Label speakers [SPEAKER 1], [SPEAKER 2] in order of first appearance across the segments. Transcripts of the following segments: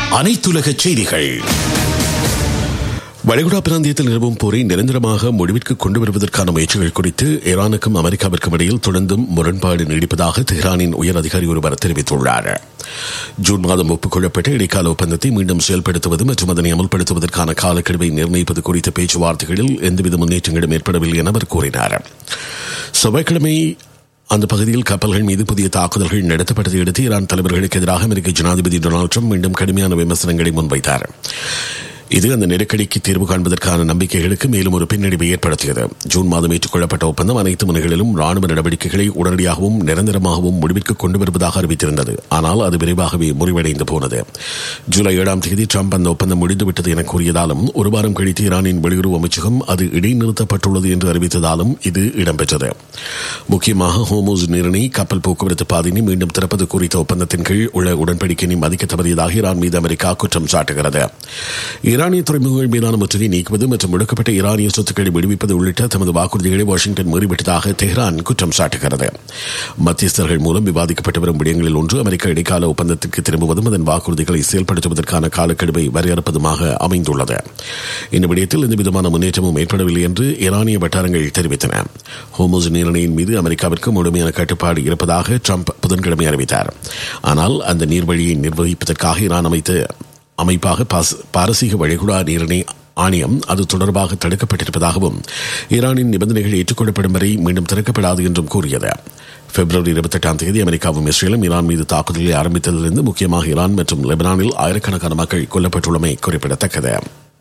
[SPEAKER 1] அனைத்துலக செய்திகள் வளைகுடா பிராந்தியத்தில் நிலவும் போரை நிரந்தரமாக முடிவிற்கு கொண்டு வருவதற்கான முயற்சிகள் குறித்து ஈரானுக்கும் அமெரிக்காவிற்கும் இடையில் தொடர்ந்தும் முரண்பாடு நீடிப்பதாக தெஹ்ரானின் உயர் அதிகாரி ஒருவர் தெரிவித்துள்ளார் ஜூன் மாதம் ஒப்புக்கொள்ளப்பட்ட இடைக்கால ஒப்பந்தத்தை மீண்டும் செயல்படுத்துவது மற்றும் அதனை அமல்படுத்துவதற்கான காலக்கெடுவை நிர்ணயிப்பது குறித்த பேச்சுவார்த்தைகளில் எந்தவித முன்னேற்றங்களும் ஏற்படவில்லை என அவர் கூறினார் செவ்வாய்க்கிழமை அந்த பகுதியில் கப்பல்கள் மீது புதிய தாக்குதல்கள் நடத்தப்பட்டதை அடுத்து ஈரான் தலைவர்களுக்கு எதிராக அமெரிக்க ஜனாதிபதி டொனால்டு ட்ரம்ப் மீண்டும் கடுமையான விமர்சனங்களை முன்வைத்தார் இது அந்த நெருக்கடிக்கு தீர்வு காண்பதற்கான நம்பிக்கைகளுக்கு மேலும் ஒரு பின்னடைவை ஏற்படுத்தியது ஜூன் மாதம் ஏற்றுக்கொள்ளப்பட்ட ஒப்பந்தம் அனைத்து முனைகளிலும் ராணுவ நடவடிக்கைகளை உடனடியாகவும் நிரந்தரமாகவும் முடிவிற்கு கொண்டு வருவதாக அறிவித்திருந்தது ஆனால் அது விரைவாகவே முறிவடைந்து போனது ஜூலை ஏழாம் தேதி ட்ரம்ப் அந்த ஒப்பந்தம் முடிந்துவிட்டது என கூறியதாலும் ஒரு வாரம் கழித்து ஈரானின் வெளியுறவு அமைச்சகம் அது இடைநிறுத்தப்பட்டுள்ளது என்று அறிவித்ததாலும் இது இடம்பெற்றது முக்கியமாக ஹோமோஸ் நீரணி கப்பல் போக்குவரத்து பாதையினை மீண்டும் திறப்பது குறித்த ஒப்பந்தத்தின் கீழ் உள்ள உடன்படிக்கையை மதிக்க தவறியதாக ஈரான் மீது அமெரிக்கா குற்றம் சாட்டுகிறது ஈரானிய துறைமுகங்கள் மீதான முற்றுகை நீக்குவது மற்றும் முடக்கப்பட்ட ஈரானிய சொத்துக்களை விடுவிப்பது உள்ளிட்ட தமது வாக்குறுதிகளை வாஷிங்டன் மீறிவிட்டதாக தெஹ்ரான் குற்றம் சாட்டுகிறது மத்தியஸ்தர்கள் மூலம் விவாதிக்கப்பட்டு வரும் விடயங்களில் ஒன்று அமெரிக்க இடைக்கால ஒப்பந்தத்திற்கு திரும்புவதும் அதன் வாக்குறுதிகளை செயல்படுத்துவதற்கான காலக்கெடுவை வரையறுப்பதுமாக அமைந்துள்ளது இந்த விடயத்தில் எந்தவிதமான முன்னேற்றமும் ஏற்படவில்லை என்று ஈரானிய வட்டாரங்கள் தெரிவித்தன ஹோமோஸ் நீரணையின் மீது அமெரிக்காவிற்கு முழுமையான கட்டுப்பாடு இருப்பதாக ட்ரம்ப் புதன்கிழமை அறிவித்தார் ஆனால் அந்த நீர்வழியை நிர்வகிப்பதற்காக ஈரான் அமைத்த அமைப்பாக பாரசீக வளைகுடா நீரிணை ஆணையம் அது தொடர்பாக தடுக்கப்பட்டிருப்பதாகவும் ஈரானின் நிபந்தனைகள் ஏற்றுக்கொள்ளப்படும் வரை மீண்டும் திறக்கப்படாது என்றும் கூறியது பிப்ரவரி இருபத்தெட்டாம் தேதி அமெரிக்காவும் இஸ்ரேலும் ஈரான் மீது தாக்குதலை ஆரம்பித்ததிலிருந்து முக்கியமாக ஈரான் மற்றும் லெபனானில் ஆயிரக்கணக்கான மக்கள் கொல்லப்பட்டுள்ளமை குறிப்பிடத்தக்கது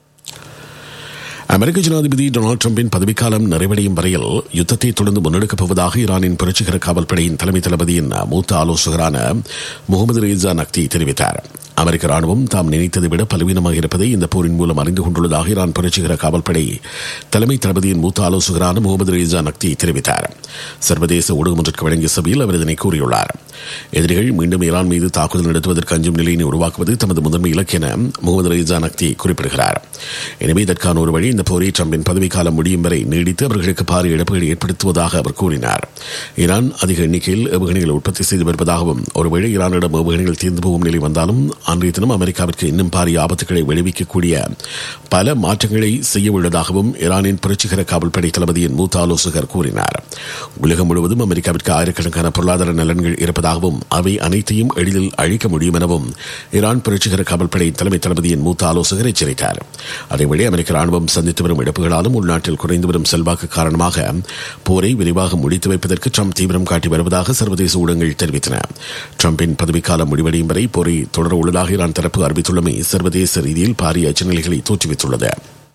[SPEAKER 1] அமெரிக்க ஜனாதிபதி டொனால்டு டிரம்பின் பதவிக்காலம் நிறைவடையும் வரையில் யுத்தத்தை தொடர்ந்து முன்னெடுக்கப் போவதாக ஈரானின் புரட்சிகர காவல்படையின் தலைமை தளபதியின் மூத்த ஆலோசகரான முகமது ரேசா நக்தி தெரிவித்தார் அமெரிக்க ராணுவம் தாம் நினைத்ததை விட பலவீனமாக இருப்பதை இந்த போரின் மூலம் அறிந்து கொண்டுள்ளதாக ஈரான் புரட்சிகர காவல்படை தலைமை தளபதியின் மூத்த ஆலோசகரான முகமது ரேசா நக்தி தெரிவித்தார் சர்வதேச ஊடகம் ஒன்றிற்கு வழங்கிய சபையில் அவர் இதனை கூறியுள்ளார் எதிரிகள் மீண்டும் ஈரான் மீது தாக்குதல் நடத்துவதற்கு அஞ்சும் நிலையினை உருவாக்குவது தமது முதன்மை இலக்கு என முகமது ரேசா நக்தி குறிப்பிடுகிறார் எனவே இதற்கான ஒரு வழி இந்த போரை ட்ரம்பின் பதவிக்காலம் முடியும் வரை நீடித்து அவர்களுக்கு பாரிய இழப்புகளை ஏற்படுத்துவதாக அவர் கூறினார் ஈரான் அதிக எண்ணிக்கையில் ஏவுகணைகளை உற்பத்தி செய்து வருவதாகவும் ஒருவேளை ஈரானிடம் ஏவுகணைகள் தீர்ந்து போகும் நிலை வந்தாலும் அன்றைய தினம் அமெரிக்காவிற்கு இன்னும் பாரிய ஆபத்துக்களை விளைவிக்கக்கூடிய பல மாற்றங்களை செய்ய உள்ளதாகவும் ஈரானின் புரட்சிகர காவல்படை தளபதியின் மூத்த ஆலோசகர் கூறினார் உலகம் முழுவதும் அமெரிக்காவிற்கு ஆயிரக்கணக்கான பொருளாதார நலன்கள் இருப்பதாகவும் அவை அனைத்தையும் எளிதில் அழிக்க முடியும் எனவும் ஈரான் புரட்சிகர காவல்படை தலைமை தளபதியின் மூத்த ஆலோசகர் எச்சரித்தார் அதேவேளை அமெரிக்க ராணுவம் சந்தித்து வரும் இழப்புகளாலும் உள்நாட்டில் குறைந்து வரும் செல்வாக்கு காரணமாக போரை விரைவாக முடித்து வைப்பதற்கு ட்ரம்ப் தீவிரம் காட்டி வருவதாக சர்வதேச ஊடகங்கள் தெரிவித்தன ட்ரம்பின் பதவிக்காலம் முடிவடையும் வரை போரை தொடர உள்ளதாக ஈரான் தரப்பு அறிவித்துள்ளமை சர்வதேச ரீதியில் பாரிய அச்சநிலைகளை தோற்றுவித்துள்ளது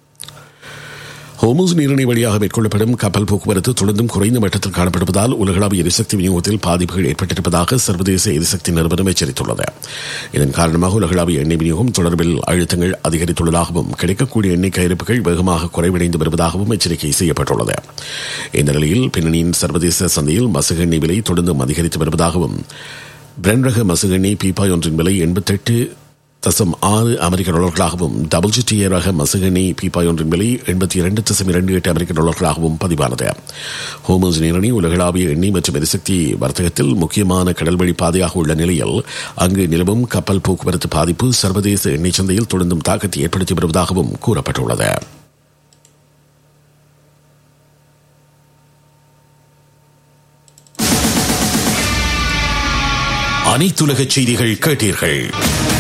[SPEAKER 1] ஹோமூஸ் நீரிணை வழியாக மேற்கொள்ளப்படும் கப்பல் போக்குவரத்து தொடர்ந்தும் குறைந்த மட்டத்தில் காணப்படுவதால் உலகளாவிய எரிசக்தி விநியோகத்தில் பாதிப்புகள் ஏற்பட்டிருப்பதாக சர்வதேச எரிசக்தி நிறுவனம் எச்சரித்துள்ளது இதன் காரணமாக உலகளாவிய எண்ணெய் விநியோகம் தொடர்பில் அழுத்தங்கள் அதிகரித்துள்ளதாகவும் கிடைக்கக்கூடிய எண்ணெய் கையிருப்புகள் வேகமாக குறைவடைந்து வருவதாகவும் எச்சரிக்கை செய்யப்பட்டுள்ளது இந்த நிலையில் பின்னணியின் சர்வதேச சந்தையில் மசகு எண்ணெய் விலை தொடர்ந்தும் அதிகரித்து வருவதாகவும் பிரெண்ட் ரக மசகு எண்ணெய் பீப்பாய் ஒன்றின் விலை எண்பத்தெட்டு தசம் ஆறு அமெரிக்க டாலர்களாகவும் டபுள் ஜிடிஏ ரக மசகணி பீப்பாய் ஒன்றின் விலை எண்பத்தி இரண்டு தசம் இரண்டு எட்டு அமெரிக்க டாலர்களாகவும் பதிவானது ஹோமோஸ் நீரணி உலகளாவிய எண்ணெய் மற்றும் எரிசக்தி வர்த்தகத்தில் முக்கியமான கடல்வழி பாதையாக உள்ள நிலையில் அங்கு நிலவும் கப்பல் போக்குவரத்து பாதிப்பு சர்வதேச எண்ணெய் சந்தையில் தொடர்ந்தும் தாக்கத்தை ஏற்படுத்தி வருவதாகவும் கூறப்பட்டுள்ளது அனைத்துலக செய்திகள் கேட்டீர்கள்